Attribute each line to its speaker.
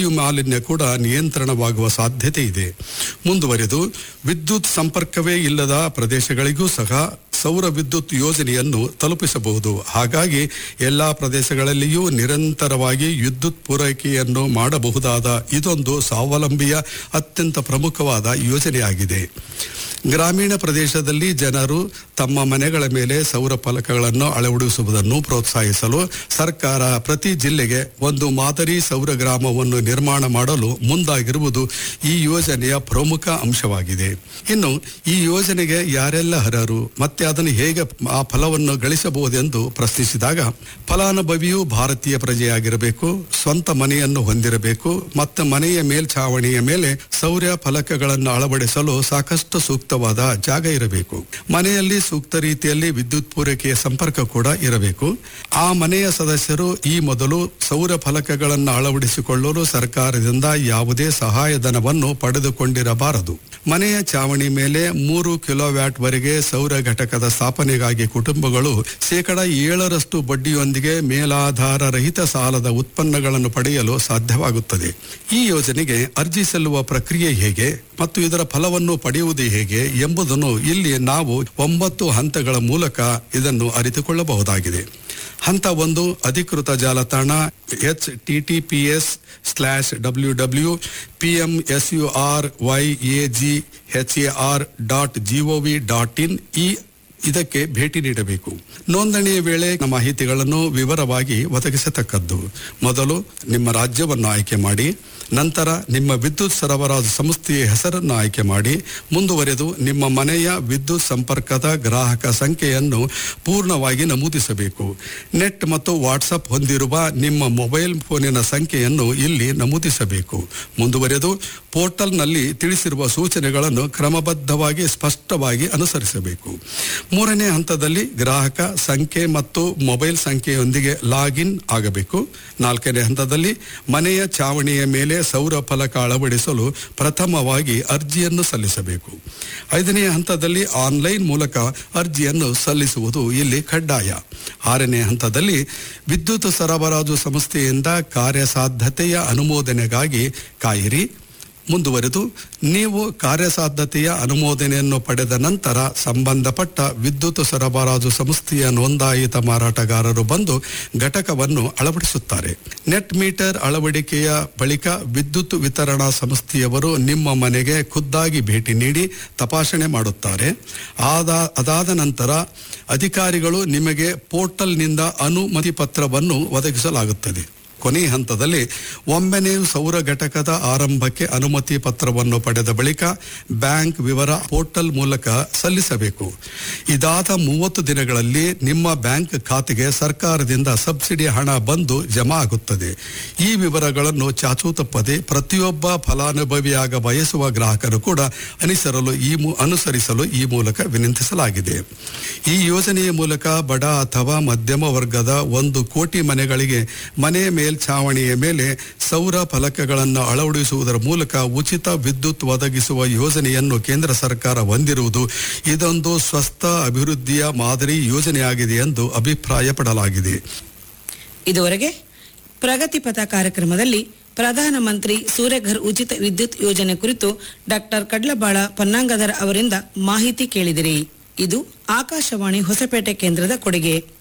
Speaker 1: ವಾಯು ಮಾಲಿನ್ಯ ಕೂಡ ನಿಯಂತ್ರಣವಾಗುವ ಸಾಧ್ಯತೆ ಇದೆ ಮುಂದುವರೆದು ವಿದ್ಯುತ್ ಸಂಪರ್ಕವೇ ಇಲ್ಲದ ಪ್ರದೇಶಗಳಿಗೂ ಸಹ ಸೌರ ವಿದ್ಯುತ್ ಯೋಜನೆಯನ್ನು ತಲುಪಿಸಬಹುದು ಹಾಗಾಗಿ ಎಲ್ಲಾ ಪ್ರದೇಶಗಳಲ್ಲಿಯೂ ನಿರಂತರವಾಗಿ ವಿದ್ಯುತ್ ಪೂರೈಕೆಯನ್ನು ಮಾಡಬಹುದಾದ ಇದೊಂದು ಸ್ವಾವಲಂಬಿಯ ಅತ್ಯಂತ ಪ್ರಮುಖವಾದ ಯೋಜನೆಯಾಗಿದೆ ಗ್ರಾಮೀಣ ಪ್ರದೇಶದಲ್ಲಿ ಜನರು ತಮ್ಮ ಮನೆಗಳ ಮೇಲೆ ಸೌರ ಫಲಕಗಳನ್ನು ಅಳವಡಿಸುವುದನ್ನು ಪ್ರೋತ್ಸಾಹಿಸಲು ಸರ್ಕಾರ ಪ್ರತಿ ಜಿಲ್ಲೆಗೆ ಒಂದು ಮಾದರಿ ಸೌರ ಗ್ರಾಮವನ್ನು ನಿರ್ಮಾಣ ಮಾಡಲು ಮುಂದಾಗಿರುವುದು ಈ ಯೋಜನೆಯ ಪ್ರಮುಖ ಅಂಶವಾಗಿದೆ ಇನ್ನು ಈ ಯೋಜನೆಗೆ ಯಾರೆಲ್ಲ ಅರ್ಹರು ಮತ್ತೆ ಅದನ್ನು ಹೇಗೆ ಆ ಫಲವನ್ನು ಗಳಿಸಬಹುದೆಂದು ಪ್ರಶ್ನಿಸಿದಾಗ ಫಲಾನುಭವಿಯು ಭಾರತೀಯ ಪ್ರಜೆಯಾಗಿರಬೇಕು ಸ್ವಂತ ಮನೆಯನ್ನು ಹೊಂದಿರಬೇಕು ಮತ್ತು ಮನೆಯ ಮೇಲ್ಛಾವಣಿಯ ಮೇಲೆ ಸೌರ ಫಲಕಗಳನ್ನು ಅಳವಡಿಸಲು ಸಾಕಷ್ಟು ಸೂಕ್ತವಾದ ಜಾಗ ಇರಬೇಕು ಮನೆಯಲ್ಲಿ ಸೂಕ್ತ ರೀತಿಯಲ್ಲಿ ವಿದ್ಯುತ್ ಪೂರೈಕೆಯ ಸಂಪರ್ಕ ಕೂಡ ಇರಬೇಕು ಆ ಮನೆಯ ಸದಸ್ಯರು ಈ ಮೊದಲು ಸೌರ ಫಲಕಗಳನ್ನು ಅಳವಡಿಸಿಕೊಳ್ಳಲು ಸರ್ಕಾರದಿಂದ ಯಾವುದೇ ಸಹಾಯಧನವನ್ನು ಪಡೆದುಕೊಂಡಿರಬಾರದು ಮನೆಯ ಚಾವಣಿ ಮೇಲೆ ಮೂರು ಕಿಲೋವ್ಯಾಟ್ ವರೆಗೆ ಸೌರ ಘಟಕದ ಸ್ಥಾಪನೆಗಾಗಿ ಕುಟುಂಬಗಳು ಶೇಕಡ ಏಳರಷ್ಟು ಬಡ್ಡಿಯೊಂದಿಗೆ ಮೇಲಾಧಾರ ರಹಿತ ಸಾಲದ ಉತ್ಪನ್ನಗಳನ್ನು ಪಡೆಯಲು ಸಾಧ್ಯವಾಗುತ್ತದೆ ಈ ಯೋಜನೆಗೆ ಅರ್ಜಿ ಸಲ್ಲುವ ಪ್ರಕ್ರಿಯೆ ಹೇಗೆ ಮತ್ತು ಇದರ ಫಲವನ್ನು ಪಡೆಯುವುದು ಹೇಗೆ ಎಂಬುದನ್ನು ಇಲ್ಲಿ ನಾವು ಒಂಬತ್ತು ಹಂತಗಳ ಮೂಲಕ ಇದನ್ನು ಅರಿತುಕೊಳ್ಳಬಹುದಾಗಿದೆ ಹಂತ ಒಂದು ಅಧಿಕೃತ ಜಾಲತಾಣ H T T P S slash W W P M S U R Y A G H A R dot G O V dot in ಈ ಇದಕ್ಕೆ ಭೇಟಿ ನೀಡಬೇಕು ನೋಂದಣಿಯ ವೇಳೆ ನಮ್ಮ ಮಾಹಿತಿಗಳನ್ನು ವಿವರವಾಗಿ ಒದಗಿಸತಕ್ಕದ್ದು ಮೊದಲು ನಿಮ್ಮ ರಾಜ್ಯವನ್ನು ಆಯ್ಕೆ ಮಾಡಿ ನಂತರ ನಿಮ್ಮ ವಿದ್ಯುತ್ ಸರಬರಾಜು ಸಂಸ್ಥೆಯ ಹೆಸರನ್ನು ಆಯ್ಕೆ ಮಾಡಿ ಮುಂದುವರೆದು ನಿಮ್ಮ ಮನೆಯ ವಿದ್ಯುತ್ ಸಂಪರ್ಕದ ಗ್ರಾಹಕ ಸಂಖ್ಯೆಯನ್ನು ಪೂರ್ಣವಾಗಿ ನಮೂದಿಸಬೇಕು ನೆಟ್ ಮತ್ತು ವಾಟ್ಸಪ್ ಹೊಂದಿರುವ ನಿಮ್ಮ ಮೊಬೈಲ್ ಫೋನಿನ ಸಂಖ್ಯೆಯನ್ನು ಇಲ್ಲಿ ನಮೂದಿಸಬೇಕು ಮುಂದುವರೆದು ಪೋರ್ಟಲ್ನಲ್ಲಿ ತಿಳಿಸಿರುವ ಸೂಚನೆಗಳನ್ನು ಕ್ರಮಬದ್ಧವಾಗಿ ಸ್ಪಷ್ಟವಾಗಿ ಅನುಸರಿಸಬೇಕು ಮೂರನೇ ಹಂತದಲ್ಲಿ ಗ್ರಾಹಕ ಸಂಖ್ಯೆ ಮತ್ತು ಮೊಬೈಲ್ ಸಂಖ್ಯೆಯೊಂದಿಗೆ ಲಾಗಿನ್ ಆಗಬೇಕು ನಾಲ್ಕನೇ ಹಂತದಲ್ಲಿ ಮನೆಯ ಚಾವಣಿಯ ಮೇಲೆ ಸೌರ ಫಲಕ ಅಳವಡಿಸಲು ಪ್ರಥಮವಾಗಿ ಅರ್ಜಿಯನ್ನು ಸಲ್ಲಿಸಬೇಕು ಐದನೇ ಹಂತದಲ್ಲಿ ಆನ್ಲೈನ್ ಮೂಲಕ ಅರ್ಜಿಯನ್ನು ಸಲ್ಲಿಸುವುದು ಇಲ್ಲಿ ಕಡ್ಡಾಯ ಆರನೇ ಹಂತದಲ್ಲಿ ವಿದ್ಯುತ್ ಸರಬರಾಜು ಸಂಸ್ಥೆಯಿಂದ ಕಾರ್ಯಸಾಧ್ಯತೆಯ ಅನುಮೋದನೆಗಾಗಿ ಕಾಯಿರಿ ಮುಂದುವರೆದು ನೀವು ಕಾರ್ಯಸಾಧ್ಯತೆಯ ಅನುಮೋದನೆಯನ್ನು ಪಡೆದ ನಂತರ ಸಂಬಂಧಪಟ್ಟ ವಿದ್ಯುತ್ ಸರಬರಾಜು ಸಂಸ್ಥೆಯ ನೋಂದಾಯಿತ ಮಾರಾಟಗಾರರು ಬಂದು ಘಟಕವನ್ನು ಅಳವಡಿಸುತ್ತಾರೆ ನೆಟ್ ಮೀಟರ್ ಅಳವಡಿಕೆಯ ಬಳಿಕ ವಿದ್ಯುತ್ ವಿತರಣಾ ಸಂಸ್ಥೆಯವರು ನಿಮ್ಮ ಮನೆಗೆ ಖುದ್ದಾಗಿ ಭೇಟಿ ನೀಡಿ ತಪಾಸಣೆ ಮಾಡುತ್ತಾರೆ ಆದ ಅದಾದ ನಂತರ ಅಧಿಕಾರಿಗಳು ನಿಮಗೆ ಪೋರ್ಟಲ್ನಿಂದ ಅನುಮತಿ ಪತ್ರವನ್ನು ಒದಗಿಸಲಾಗುತ್ತದೆ ಕೊನೆಯ ಹಂತದಲ್ಲಿ ಒಮ್ಮೆ ನೀವು ಸೌರ ಘಟಕದ ಆರಂಭಕ್ಕೆ ಅನುಮತಿ ಪತ್ರವನ್ನು ಪಡೆದ ಬಳಿಕ ಬ್ಯಾಂಕ್ ವಿವರ ಪೋರ್ಟಲ್ ಮೂಲಕ ಸಲ್ಲಿಸಬೇಕು ಇದಾದ ಮೂವತ್ತು ದಿನಗಳಲ್ಲಿ ನಿಮ್ಮ ಬ್ಯಾಂಕ್ ಖಾತೆಗೆ ಸರ್ಕಾರದಿಂದ ಸಬ್ಸಿಡಿ ಹಣ ಬಂದು ಜಮಾ ಆಗುತ್ತದೆ ಈ ವಿವರಗಳನ್ನು ಚಾಚೂ ತಪ್ಪದೆ ಪ್ರತಿಯೊಬ್ಬ ಫಲಾನುಭವಿಯಾಗ ಬಯಸುವ ಗ್ರಾಹಕರು ಕೂಡ ಅನುಸರಲು ಈ ಮೂ- ಅನುಸರಿಸಲು ಈ ಮೂಲಕ ವಿನಂತಿಸಲಾಗಿದೆ ಈ ಯೋಜನೆಯ ಮೂಲಕ ಬಡ ಅಥವಾ ಮಧ್ಯಮ ವರ್ಗದ ಒಂದು ಕೋಟಿ ಮನೆಗಳಿಗೆ ಮನೆ ಮೇಲ್ಛಾವಣಿಯ ಮೇಲೆ ಸೌರ ಫಲಕಗಳನ್ನು ಅಳವಡಿಸುವುದರ ಮೂಲಕ ಉಚಿತ ವಿದ್ಯುತ್ ಒದಗಿಸುವ ಯೋಜನೆಯನ್ನು ಕೇಂದ್ರ ಸರ್ಕಾರ ಹೊಂದಿರುವುದು ಇದೊಂದು ಸ್ವಸ್ಥ ಅಭಿವೃದ್ಧಿಯ ಮಾದರಿ ಯೋಜನೆಯಾಗಿದೆ ಎಂದು ಅಭಿಪ್ರಾಯಪಡಲಾಗಿದೆ
Speaker 2: ಇದುವರೆಗೆ ಪ್ರಗತಿಪಥ ಕಾರ್ಯಕ್ರಮದಲ್ಲಿ ಪ್ರಧಾನಮಂತ್ರಿ ಸೂರ್ಯಘರ್ ಉಚಿತ ವಿದ್ಯುತ್ ಯೋಜನೆ ಕುರಿತು ಡಾಕ್ಟರ್ ಕಡ್ಲಬಾಳ ಪನ್ನಾಂಗದರ್ ಅವರಿಂದ ಮಾಹಿತಿ ಕೇಳಿದಿರಿ ಇದು ಆಕಾಶವಾಣಿ ಹೊಸಪೇಟೆ ಕೇಂದ್ರದ ಕೊಡುಗೆ